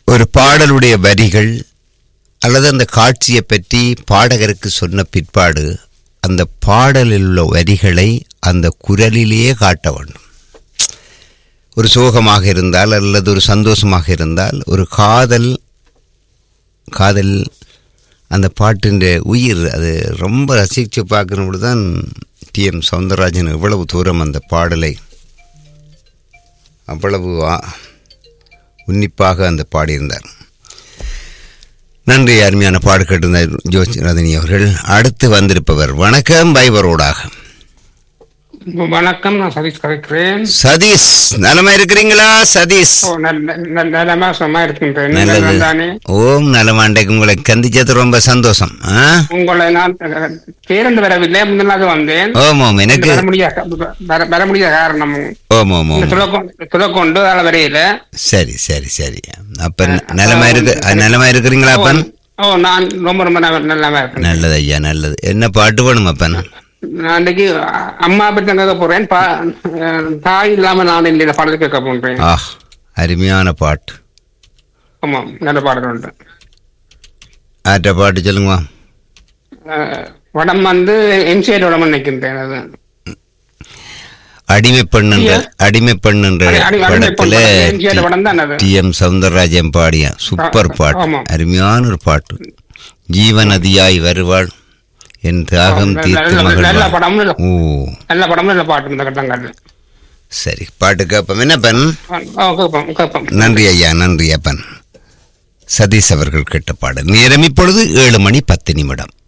ஒரு பாடலுடைய வரிகள் அல்லது அந்த காட்சியை பற்றி பாடகருக்கு சொன்ன பிற்பாடு அந்த பாடலில் உள்ள வரிகளை அந்த குரலிலேயே காட்ட வேண்டும் ஒரு சோகமாக இருந்தால் அல்லது ஒரு சந்தோஷமாக இருந்தால் ஒரு காதல் காதல் அந்த பாட்டின் உயிர் அது ரொம்ப ரசித்து பார்க்குறபோது தான் டி எம் சவுந்தரராஜன் எவ்வளவு தூரம் அந்த பாடலை அவ்வளவு ஆ- உன்னிப்பாக அந்த பாடியிருந்தார் நன்றி அருமையான பாடு கேட்டிருந்தார் ஜோதி ரதனி அவர்கள் அடுத்து வந்திருப்பவர் வணக்கம் பைவரோடாக வணக்கம் நான் சதீஷ் கதைக்கிறேன் சதீஷ் நலமா இருக்கிறீங்களா சதீஷ் ஓ, நல்ல- நல்ல- நல்லமா சும்மா இருக்கின்றேன் நல்லது நீங்கள் தானே ஓம் நலமாண்டைக்கு உங்களை கந்திச்சது ரொம்ப சந்தோஷம் ஆ? உங்களை நான் அஹ், பேருந்து வரவில்லை முன்னாடி வந்தேன் ஓம் ஓம் எனக்கு வர முடியாத வர- வர முடியாத காரணம் ஓம் ஓம் ஓம் துறக்கொண்டு அதில் வரையில சரி சரி சரி அப்ப நலமா இருக்கு நலமா இருக்கிறீங்களா அப்பன் ஓ நான் ரொம்ப ரொம்ப நல்ல- நல்லமா இருக்கேன் நல்லது ஐயா நல்லது என்ன பாட்டு வேணும் அப்பன் நான் அன்றைக்கு அ- அம்மா பற்றி கேட்க போறேன் பா- அஹ், தாய் இல்லாம நான் இல்லை பாடல் கேட்க போன்றேன் ஆ அருமையான பாட்டு ஆமாம் நல்ல பாடல் உண்டு ஆற்ற பாட்டு சொல்லுங்கம்மா அஹ், வடம் வந்து எம்சிஐ வடம் நினைக்கின்றேன் அது அடிமை பெண்ணுன்ற அடிமை பெண்ணுன்ற அடி- அடி- அடிமை பெண் படத்துல படம். எம்ஜிஆர் படம் தான் அது. டி எம் சவுந்தரராஜன் பாடிய சூப்பர் ஆ, பாட்டு ஆமாம். அருமையான ஒரு பாட்டு ஜீவநதியாய் வருவாள் என் தியாகம் நல்ல- தீர்த்து நல்ல- நல்ல மகள் படம் நல்ல- ஓ நல்ல படம் நல்ல பாட்டு இந்த கட்டங்கள் சரி பாட்டு கேட்போம் என்ன பெண் கேட்போம் கேட்போம் நன்றி ஐயா நன்றி அப்பன் சதீஷ் அவர்கள் கேட்ட பாடல் நேரம் இப்பொழுது ஏழு மணி பத்து நிமிடம்